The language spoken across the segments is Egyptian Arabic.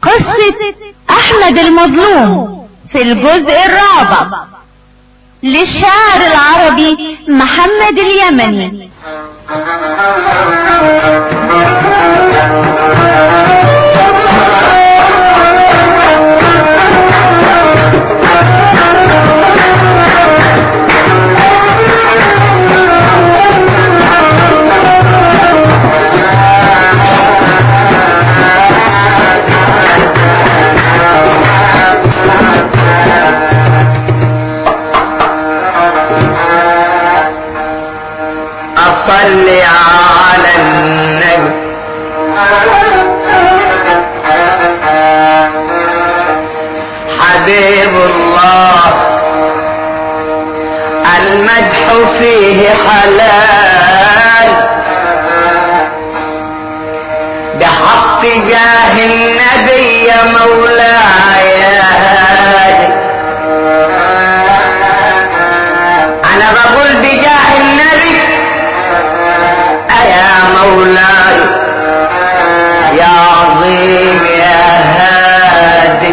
قصة احمد المظلوم في الجزء الرابع للشاعر العربي محمد اليمني صل على النبي حبيب الله المدح فيه حلال بحق جاه النبي يا مولاي هادي انا بقول بجاه النبي يا مولاي يا عظيم يا هادي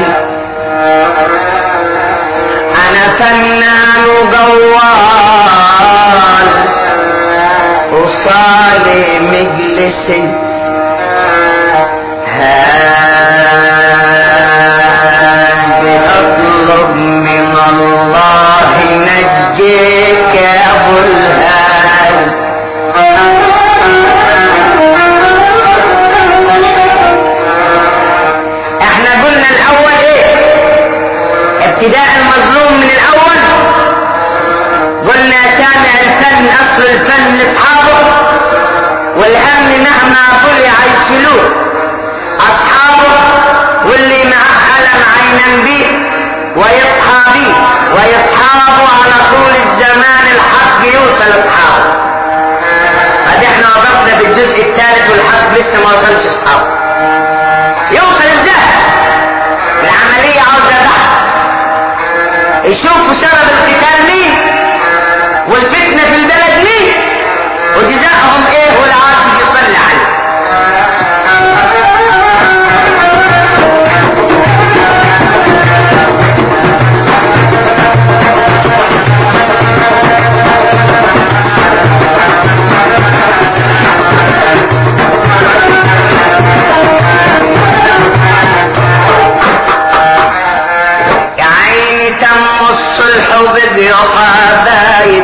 انا فنان وقوال وصالي مجلسي هادي اطلب من الله نجيك يا ابو الهادي احنا قلنا الاول ايه ابتداء المظلوم من الاول قلنا سامع الفن اصل الفن لاصحابه والهم مهما طلع يشيلوه اصحابه واللي معاه قلم عينا بيه ويصحى بيه ويصحابه على طول الزمان الحق يوصل اصحابه قد احنا وقفنا بالجزء الثالث والحق لسه ما وصلش اصحابه يوصل ازاي العملية عاوزة بحث يشوفوا سبب القتال مين والفتنة في البلد مين وجزاءهم ايه والعاصي يصلي عليه يا عيني تم الصلح وبدي حبايب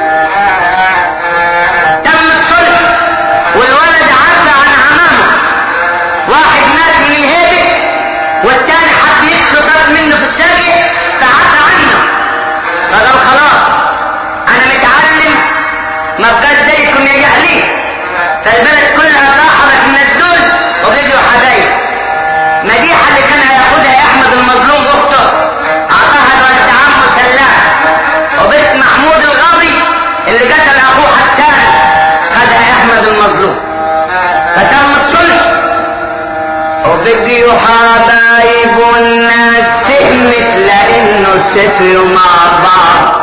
تم الصلح والولد عفى عن عمامه واحد مات من الهيبة والتاني حد يخلق منه في السرية فعفى عنه فقال خلاص انا متعلم ما بقاش زيكم يا جهلين فالبلد كلها صاحبت من الدول وبدوا حبايب مديحة اللي كان هياخدها يا احمد المظلوم اخته اعطاها الولد عمه سلام وبنت محمود الغاضي اللي قتل اخوه حسان خدها يا احمد المظلوم فتم الصلح وبقيوا حبايب والناس فهمت لانه سفروا مع بعض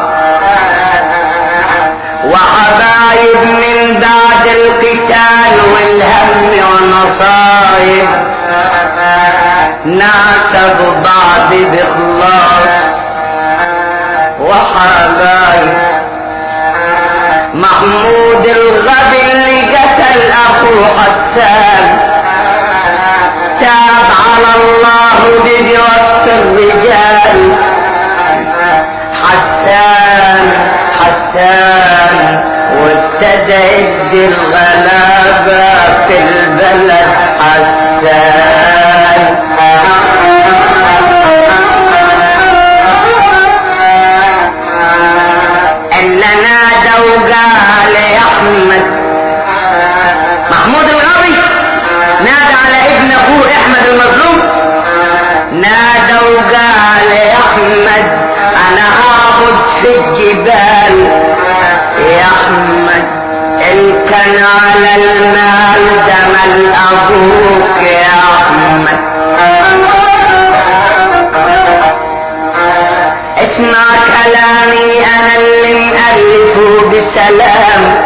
وحبايب من بعد القتال والهم والنصايب نعتب بعض بإخلاص وحبايب محمود الغبي اللي قتل أخوه حسان تاب على الله بيجي وسط الرجال حسان حسان وابتدى يدي الغلابة في البلد حسان إلا نادى وقال يا أحمد محمود الغري نادى على ابن أخوه أحمد المظلوم نادى وقال يا أحمد أنا هاخد في الجبال يا أحمد إن كان على المال ده مال أبوك يا أحمد اسمع كلامي أنا اللي مألفه بسلام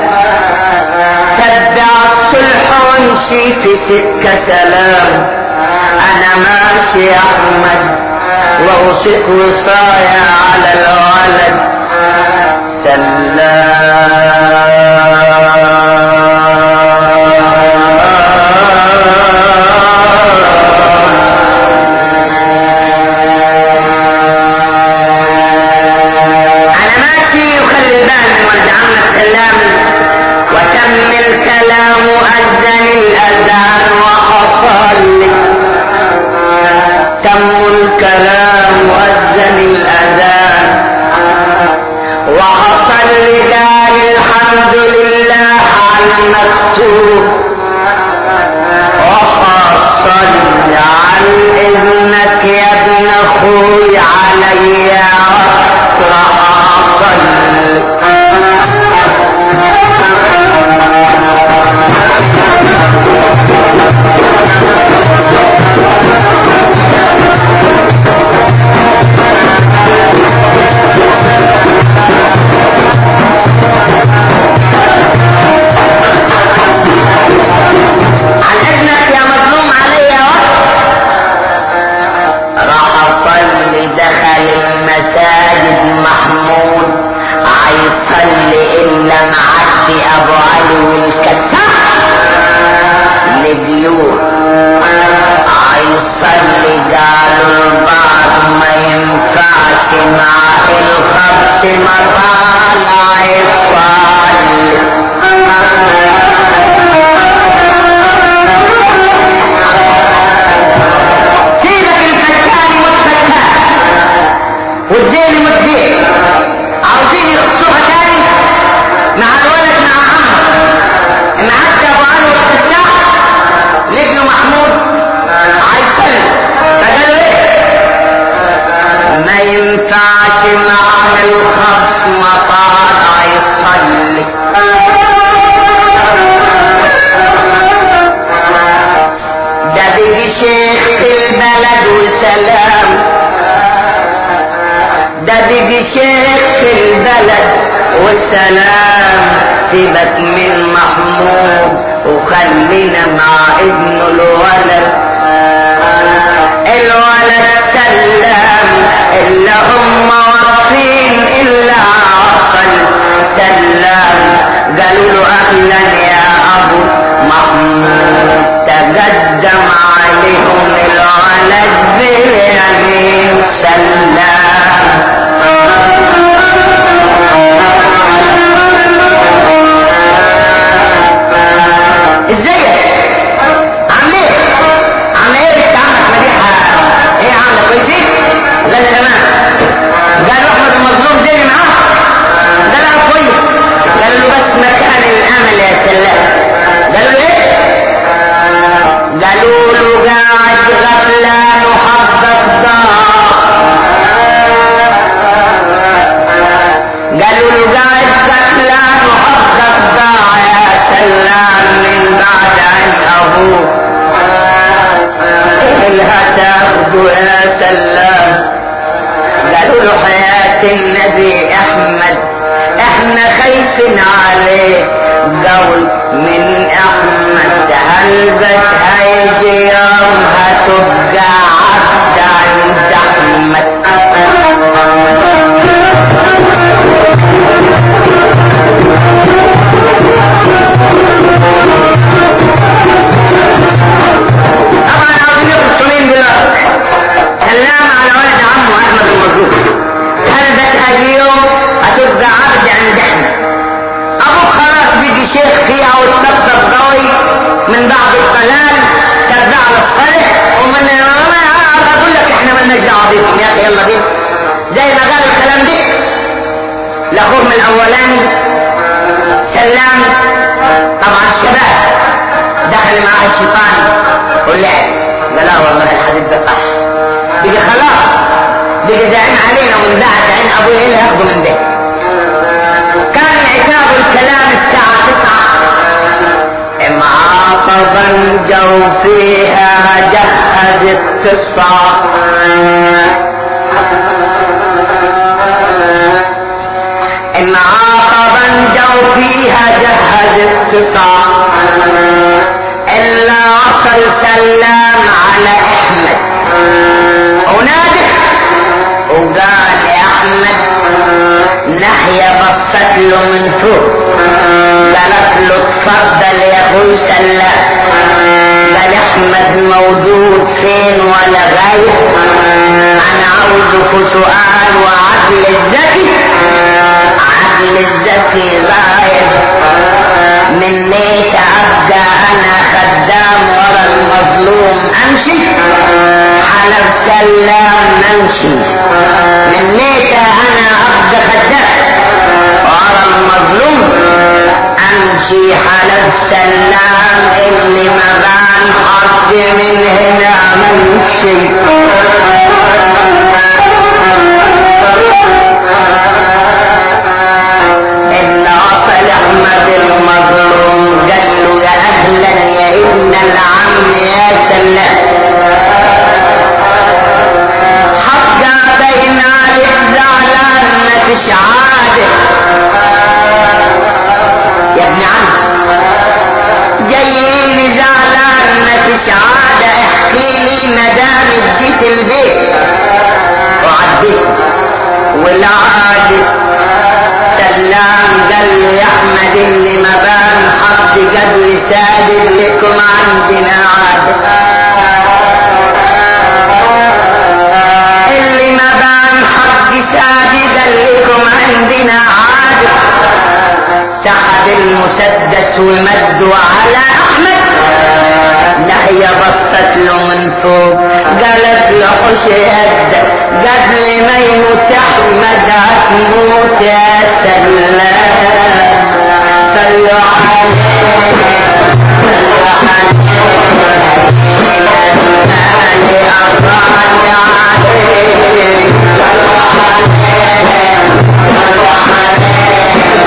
تبع الصلح وامشي في سكة سلام انا ماشي اوصيك وصايا على الولد سلام انا ماشي وخلي بالي ولد عمك سلام وتم الكلام اذن الاذان وحصل تم الكلام واذن الاذان وحصل لله الحمد لله على المكتوب وحصل عن اذنك يا ابن اخوي علي اطرح اصلي عن اذنك يا مظلوم علي راح اصلي دخل المساجد محمود عايز صلي الا معدي ابو علي والكتاب لجيوه عايز صلي قالوا البعض ما ينفعش مع الخبط ما طالع يصلي سيبك الفتان والفتان والزين والزين عاوزين يخصوها تاني مع الولد مع عمه معدي ابو علي والفتاح لابنه محمود عايز يصلي فقالوا ايه ما ينفعش معاه الخصم طالع يصلي ده بيجي شيخ في البلد وسلام ده بيجي شيخ في البلد والسلام سيبك من محمود وخلينا مع ابن الولد الولد سلام اللي هم واقفين الا عقل سلام قالوا له اهلا يا ابو محمود تقدم عليهم الولد باليمين سلام ازيك عامل ايه عامل ايه بنت عمك مديحه ايه عامله كويسين قال تمام قال احمد المظلوم زي معاه قال اه كويس قال له بس مكان الامل يا سلام قالوا له ايه قالوا له قاعد غفلان وحظك ضاع قالوا له قاعد غفلان وحظك ضاع يا سلام من بعد عن ابوك اللي هتاخده يا سلام قالوا له حياة النبي احمد احنا خايفين عليه قول من احمد هلبس هيجي يوم هتبقى عبد عند احمد طبعا عاوزين يخصوا مين دلوقتي سلام على ولد عمه احمد المظلوم هلبس هيجي يوم هتبقى عبد عند احمد ابوه خلاص بيجي شيخ فيها واستبدل قوي من بعد الضلال تبع له الصالح ومن انا اقول لك احنا مالناش دعوه بيكم يا اخي يلا بينا زي ما قال الكلام ده لاخوه من الاولاني سلام طبعا الشباب دخل معاه الشيطان ولعب قال لا والله الحديث ده صح بيجي خلاص بيجي زعيم علينا ومن بعد عين ابوه ايه اللي هاخده من ده كان عتاب الكلام الساعة تسعة معاقبا جو فيها جهز التسعة معاقبا جو فيها جهز التسعة إلا عصر سلام على أحمد ونادح موجود فين ولا غايب انا عاوزه سؤال وعقل الذكي عقل الذكي غايب من ليت ابدا انا خدام ورا المظلوم امشي على السلام نمشي من ليت انا ابدا خدام ورا المظلوم امشي على السلام اللي ما بان حد من هنا ممشي إلا أصل أحمد المظلوم قال له يا أهلا يا ابن العم يا سلام حتى بين عليك زعلان ما فيش عادة يا ابن عم جايين زعلان ما فيش عادة احكي لي مدام اديت البيت وعديت والعادة سلام قال له يا احمد اللي ما بان حد قبل سادد لكم عندنا عادة اللي ما بان حد سادد لكم عندنا عادة سحب المسدس ومده على احمد نهية بصت له من فوق قالت له حش يدك قبل ما يموت احمد هتموت يا سلام صلوا عليه صلوا عليه أراد عليه صلوا عليه صلوا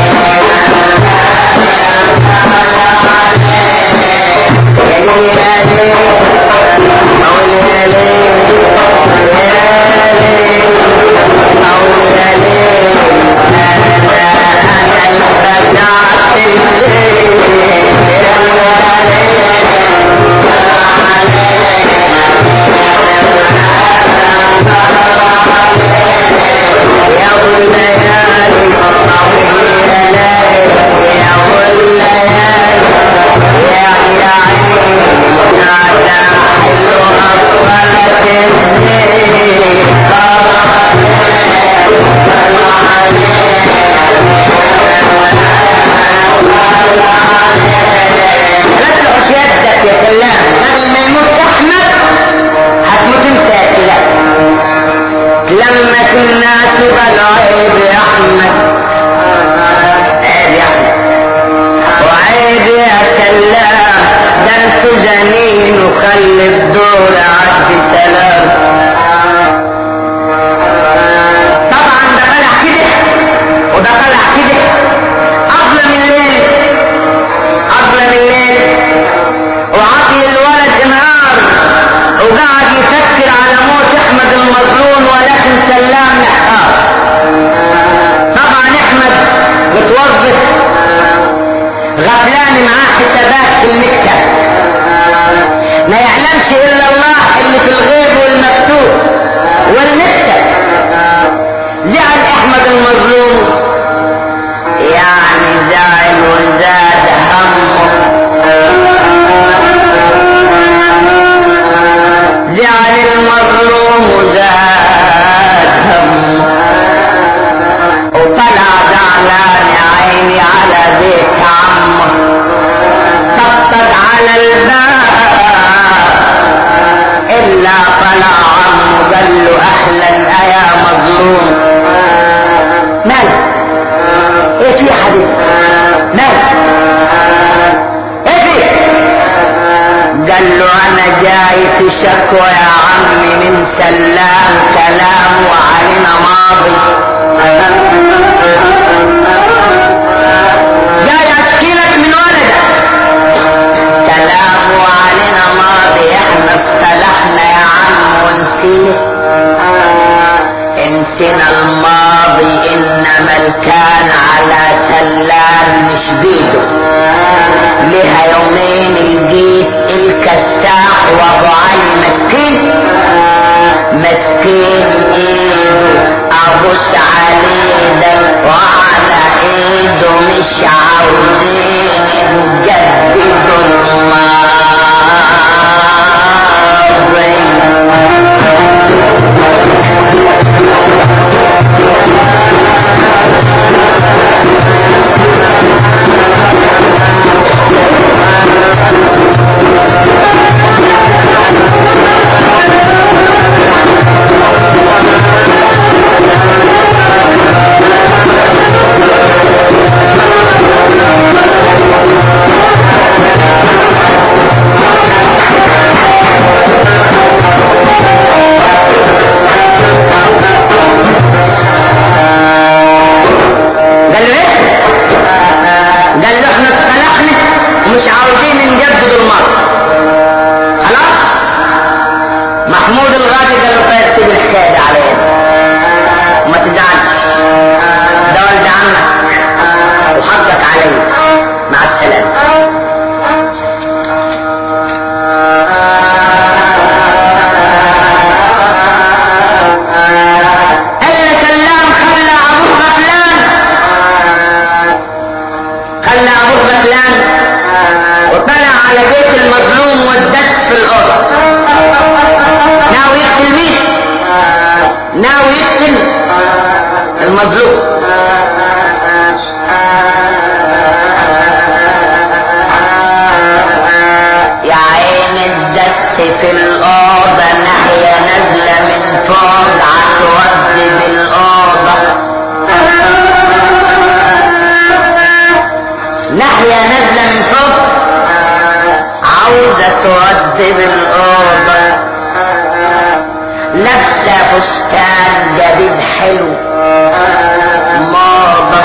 لا تلعش يدك يا سلام لما يموت احمد هتموت انت يا سلام لما الناس قالوا عيب يا احمد عيب يا احمد وعيب يا سلام ده انتوا جنين وخلي الدور عد سلام طبعا ده طلع كده وده طلع كده اظلم الليل اظلم الليل وعطي الولد انهار وقعد يفكر على موت احمد المظلوم ولكن سلام محتار طبعا احمد متوظف غفلان معاه حسابات في المكتب ما يعلمش الا الله اللي في الغيب والمكتوب والمكتب زعل احمد المظلوم يعني زعل وزاد همه زعل المظلوم وزاد همه وطلع زعلان يا عيني على بيت عمه طبطب على الباب إلا طلع عمه قال له أهلا يا مظلوم مالك ايه في يا حبيبي مالك ايه في قال له انا جاي في شكوى يا عمي من سلام كلام وعلينا ماضي جاي اشكي لك من ولدك كلام وعلينا ماضي احنا اصطلحنا يا عم ونسيت انسنا الماضي انما الكان على سلام مش بيده لها يومين لقيت الكساح وابو علي مسكين مسكين ايده ابص عليه ده وعلى ايده مش عاوز محمود الغالي قال له طيب سيب الحكايه دي عليا وما تزعلش ده ولد عمك وحقك عليا مع السلامه قال لك سلام خلى ابوه غفلان خلى ابوه غفلان وطلع على بيت المظلوم والدس في الارض ناوي يقتل مين ناوي يقتل المظلوم يا عين الدس في الأوضة ناحية نازلة من فوق عتودي بالأوضة ناحية نازلة من فوق عاوزة تودي بالأوضة لابسة فستان جديد حلو موضة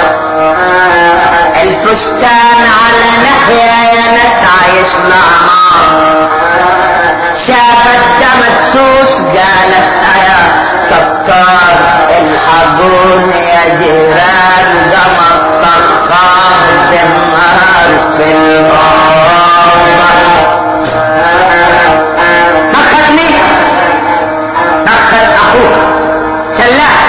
الفستان على ناحية يا ناس عايش مع نار شافت دمسوس قالت يا ستار الحقون يا جيران قمر طخار بالنهار في الغابة أخذ مين؟ أخذ أخوه سلاح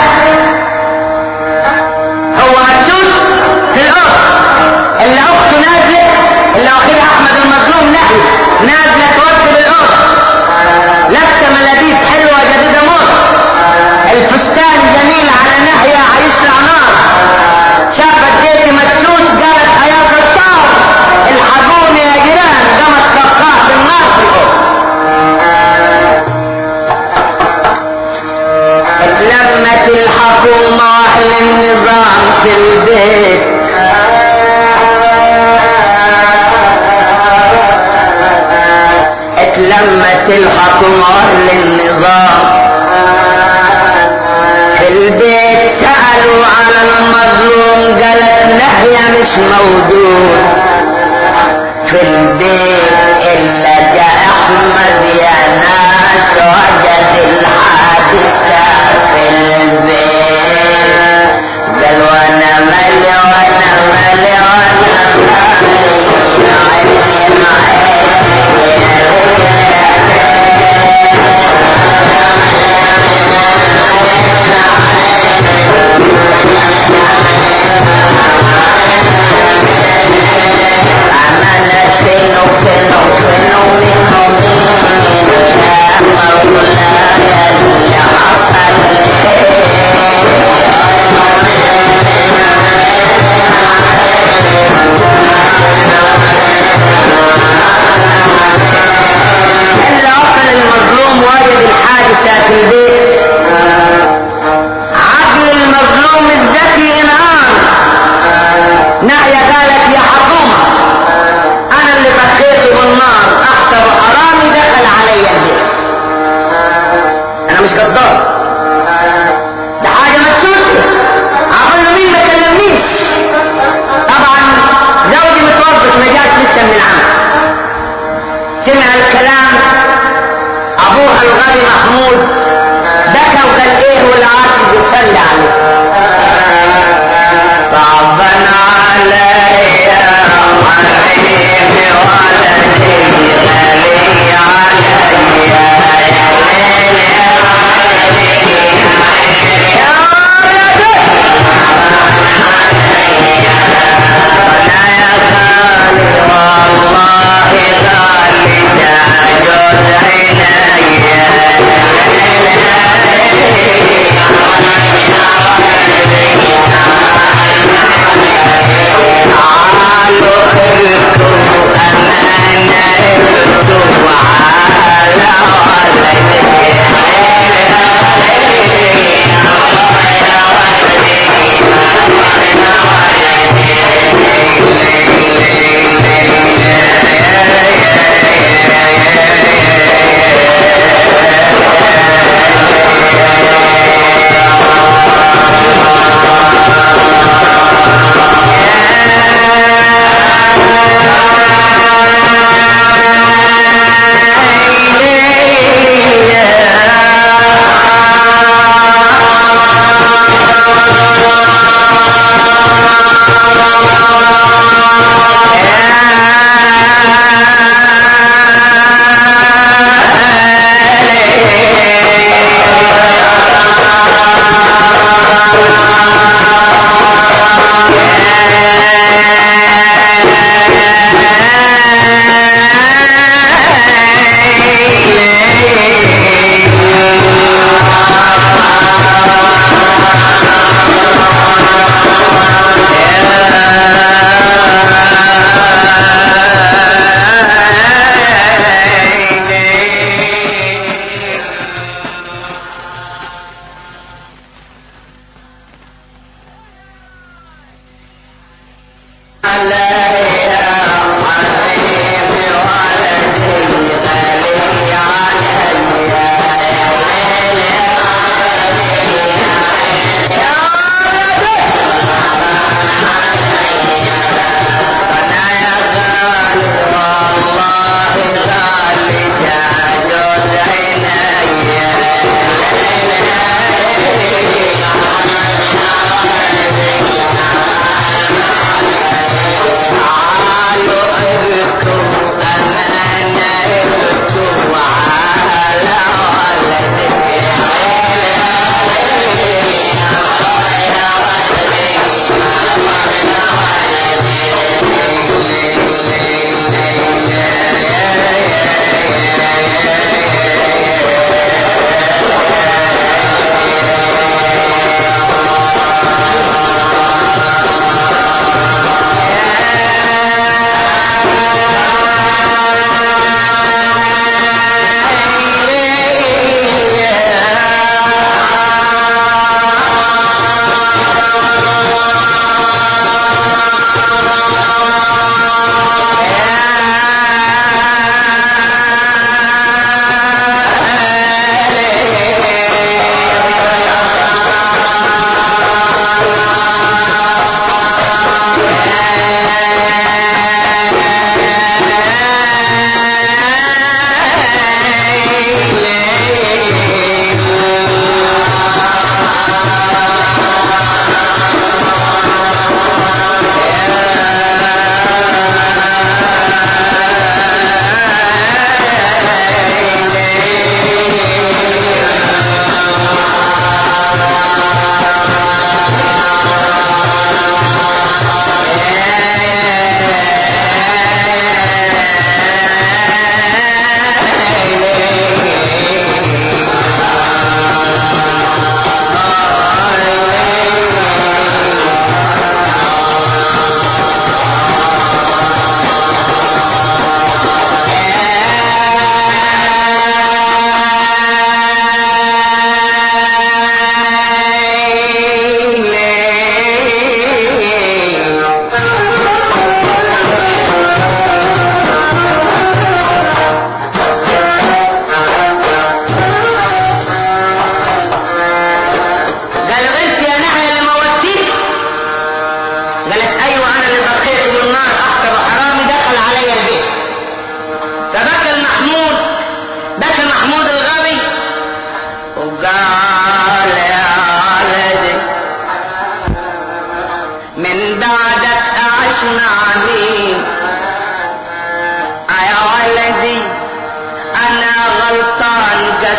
هو مدسوس في الأرض اللي أخته نازلة اللي أخيه أحمد المظلوم نهي نازلة تودي بالأرض لابسة ملابيس حلوة جديدة موت الفستان جميل على ناحية هيشلع نار شافت بيتي مدسوس قالت يا ستار الحقوني يا جيران قامت طبقاه بالنار في الأرض اتلمت الحكومة واهل النظام في البيت اتلمت الحكومة واهل النظام في البيت سألوا على المظلوم قالت نهية مش موجود في البيت إلا جاء أحمد يا ناس وجد الحادثة في البيت قال وانا مالي وانا مالي وانا مالي عيني عمل فينو فينو فينو منه مين يا مولاي اللي حصل اللي وصل المظلوم وجد الحادثة في البيت عقل المظلوم الذكي انهار ناحية قالت يا حكومة انا اللي بخيته بالنار احسب حرامي دخل علي البيت انا مش غدار ده حاجة مكسوسة عقل له مين ما كلمنيش طبعا زوجي متوظف ما جاش لسه من العمل سمع الكلام ابوها الغبي محمود بكى وقال ايه والعاشق يصلي عليه صعبا علي وعليم ولدي غالي علي يا ليل يا ولدي انا يا خالي والله غالي تاجر عيني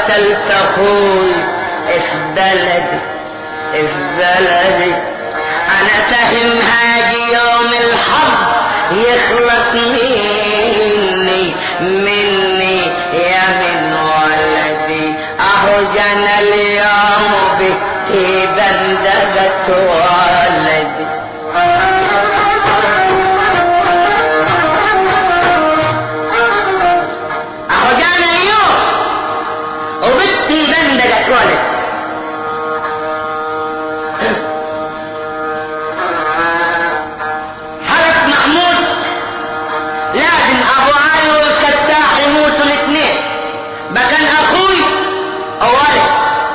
قتلت اخوي في بلدي في بلدي انا فاهم هاجي يوم الحرب يخلص مني مني يا من ولدي اهو جانا اليوم به بندقة ولدي اهو جانا اليوم وبنتي بندقة ولد حرس محمود لازم ابو علي والكتاح يموتوا الاثنين بكن اخوي اولي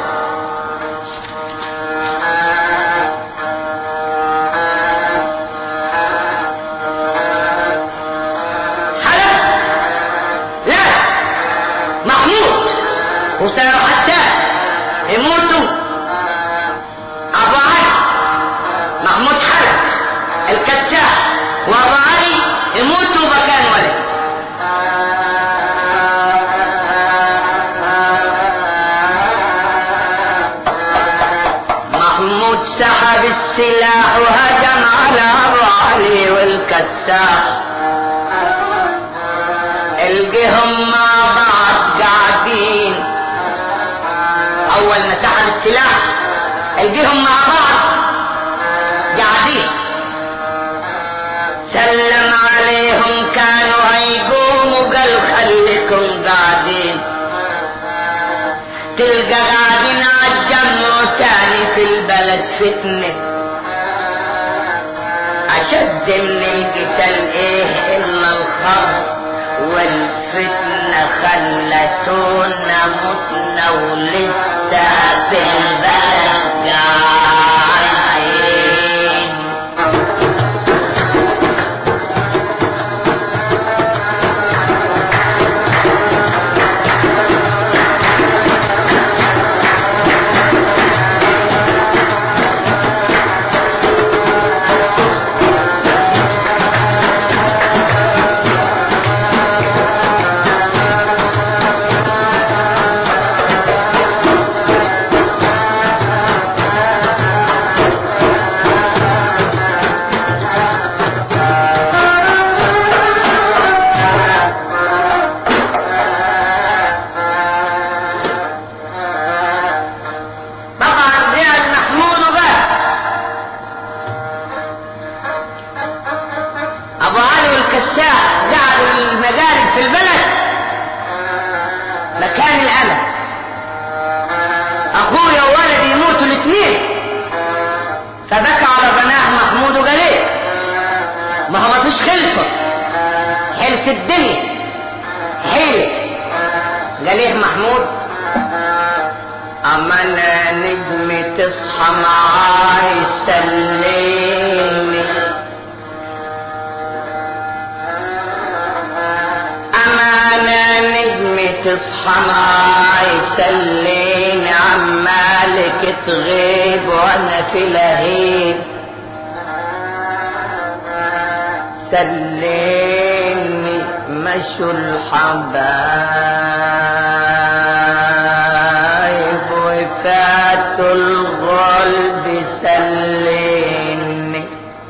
حرس لا محمود وسير حتى يموتوا ابو علي محمود حرس الكتاح وابو علي يموتوا مكان ولد محمود سحب السلاح وهجم على ابو علي والكتاح القهم مع بعض قاعدين اول ما سحب السلاح القهم مع بعض قاعدين سلم عليهم كانوا هيقوموا قال خليكم قاعدين تلقى قاعدين عالجمع تاني في البلد فتنة أشد من القتال إيه إلا الخرص والفتنة خلتونا متنا ولسه في البلد قاعدين طبعا زياد محمود وبس ابو علي والكساح قعدوا المجالس في البلد مكان الامل اخويا وولدي يموتوا الاثنين فبكى على بناه محمود وقال ايه ما هو مفيش خلفه حلف الدنيا حيل قال ايه محمود اما انا نجمي تصحى معاي سليني اما انا نجمي تصحى معاي سليني عمالك تغيب وانا في لهيب سليني مشوا الحبايب وفاتوا الغلب سليني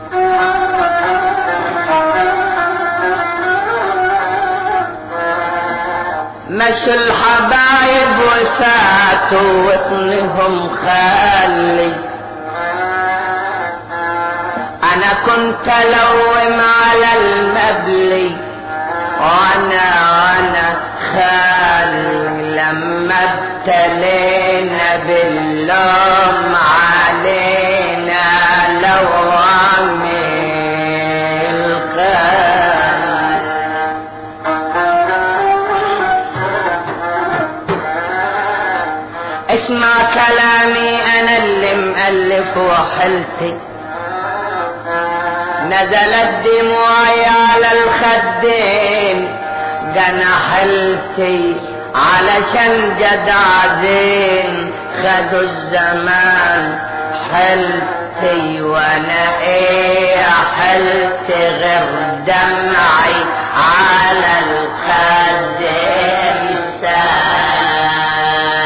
مشوا الحبايب وفاتوا وطنهم خالي انا كنت الوم على المبلي وانا وانا خالي لما ابتلينا باللوم علينا لو عمل خالي اسمع كلامي انا اللي مؤلف وحلتي نزلت دموعي على الخدين جنحلتي علشان جدع زين خدوا الزمان حلتي وانا ايه حلت غير دمعي على الخدين سال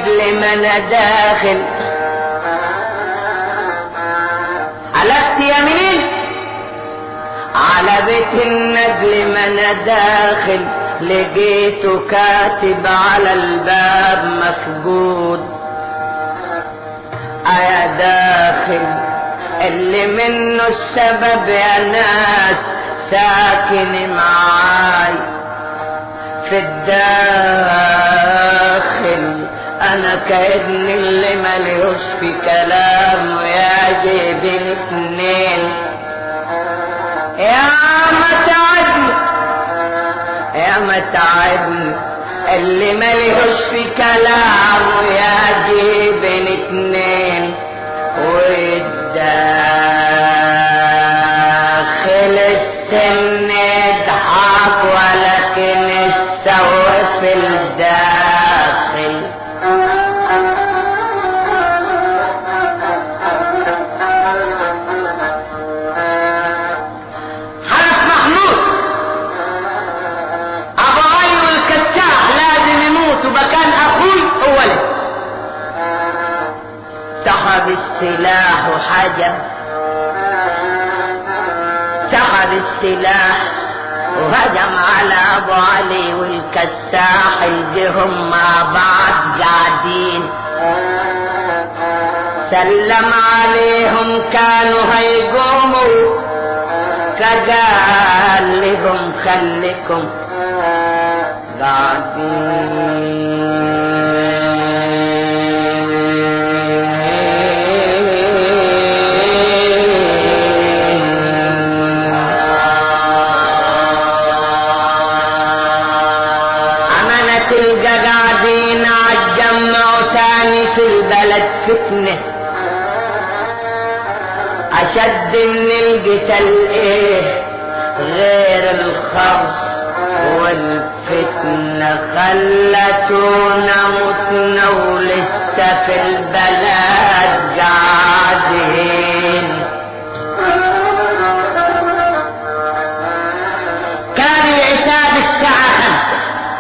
النبل ما انا داخل حلفت يمين على بيت النبل ما انا داخل لقيته كاتب على الباب مفقود ايا داخل اللي منه السبب يا ناس ساكن معاي في الداخل انا كابن اللي مليوش في كلام ويجيب الاثنين يا متعبني يا متعبني اللي مليوش في كلام ويجيب الاثنين والداخل السن يضحك ولكن استوى في الداخل حرس محمود ابو علي والكساح لازم يموت وبكان اخوي اولي سحب السلاح وحجب سحب السلاح وهجم على ابو علي والكساح الجهم مع بعض قاعدين سلم عليهم كانوا هيقوموا فقال لهم خليكم عملت تلقى قاعدين عالجمع تاني في البلد فتنه أشد من القتل إيه غير الخرص والفتنة خلتونا متنا ولسه في البلد قاعدين كان العتاب الساعة خمسة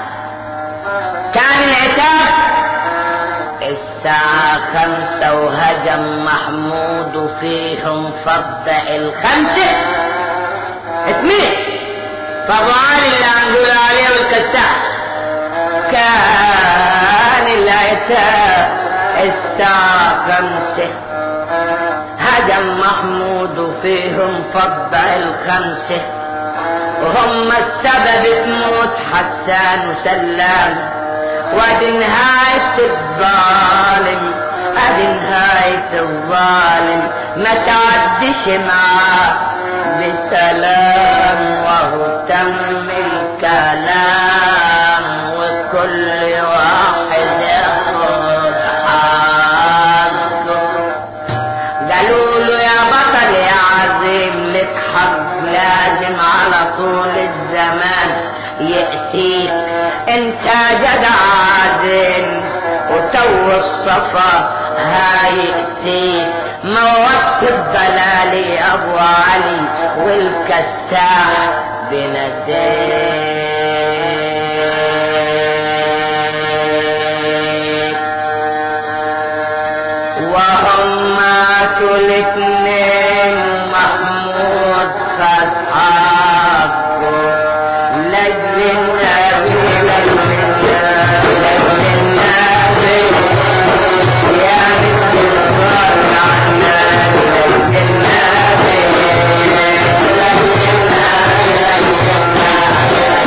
كان العتاب الساعة خمسة وهجم محمود وفيهم فضع الخمسة اثنين فابو علي اللي هنقول عليه والكساح كان العتاب الساعة خمسة هجم محمود وفيهم فضع الخمسة وهم السبب تموت حسان وسلام وادي نهاية الظالم ادي نهاية الظالم ما تعدش معاه بسلام وهو تم الكلام وكل واحد ياخد حقه قالوا له يا بطل يا عظيم لك حق لازم على طول الزمان يأتيك انت جدع عادل وتو الصفا هايأتيك موت الضلال يا ابو علي والكساح بنديك وهم ماتوا الاثنين محمود خد حقه لجل النبي لجل النبي لجل النبي يا بنت الصالح عنا لجل النبي لجل النبي لجل النبي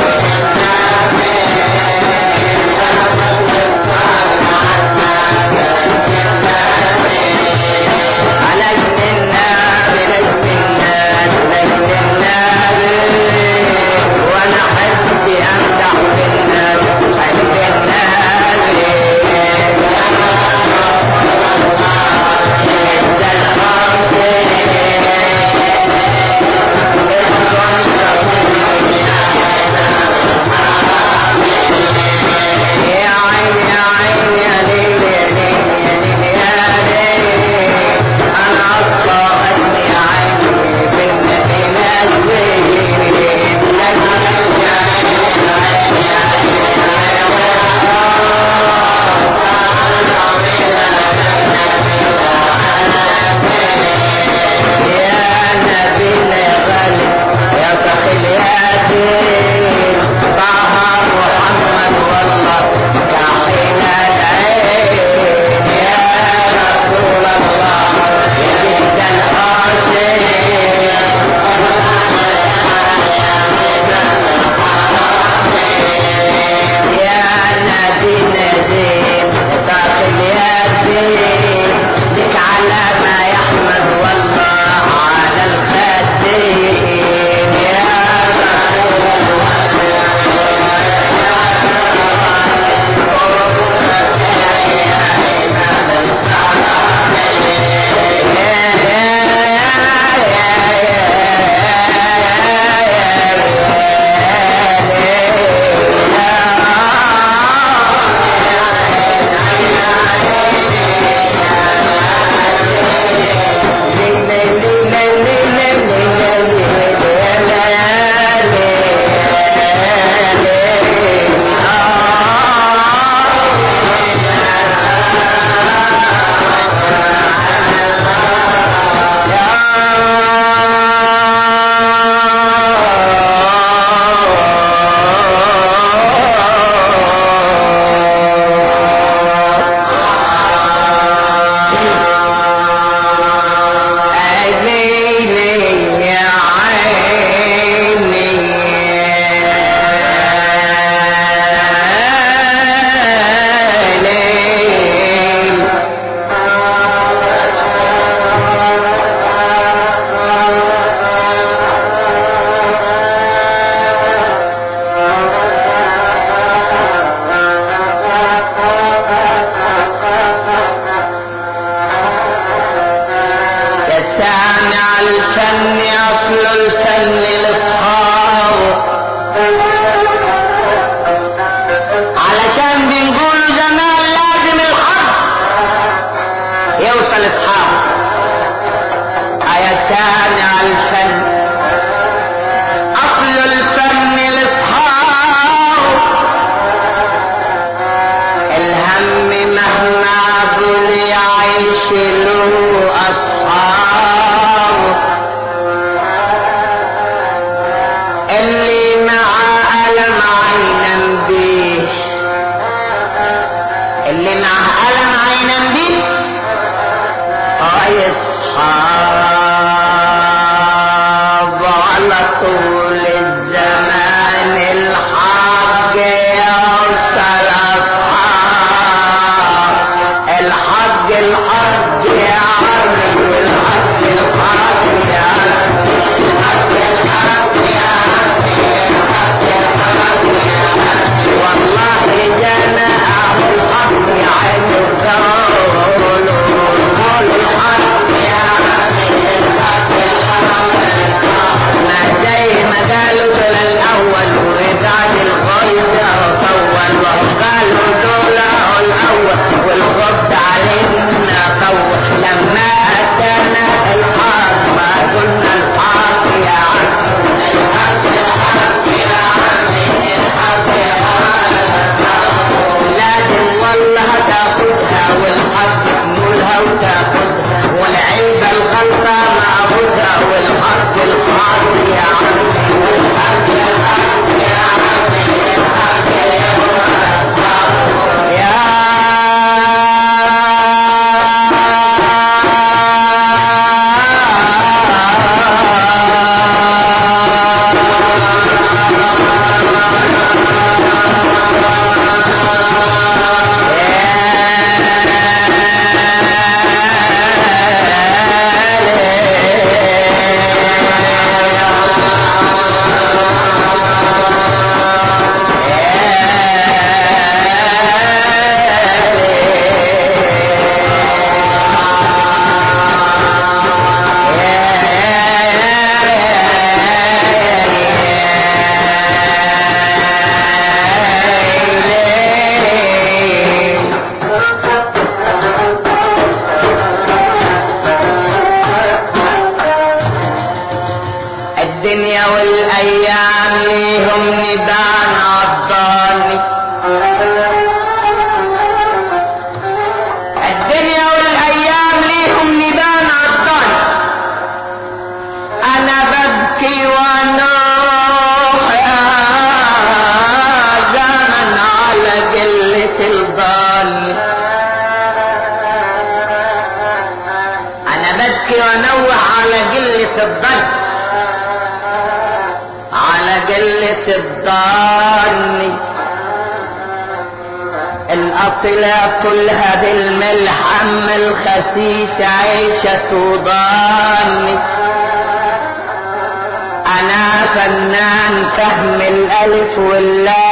اللي معاه قلم عينا بيه يصحاب على طول الزمان الحق يوصل أصحاب الحق الحق يا عمي والحق الحق يا عمي الحق الحق يا عمي الحق الحق يا عمي والله جانا أعمل حق يا عيني قولوا قولوا الحق يا عمي الحق الحق ما زي ما قالوا دول الأول وبعد الغيظ طول وقالوا دول الأول والغض علينا طول لما أتانا الحق ما قلنا الحق يا عمي الحق الحق يا عمي الحق يا لازم والله تاخدها والحق تنولها وتاخدها والعيبة الغلطة معبودها والحق الحق يا عمي الحق الحق يا عمي الحق يا الدنيا والايام ليهم ندان عضاني الدنيا والايام ليهم ندان عضاني انا ببكي ونوح يا زمن على قلة الضال انا ببكي ونوح على قلة الضل على قلة الضال الأصلة كلها بالملح أما الخسيس عيشة وضال أنا فنان فهم الألف واللام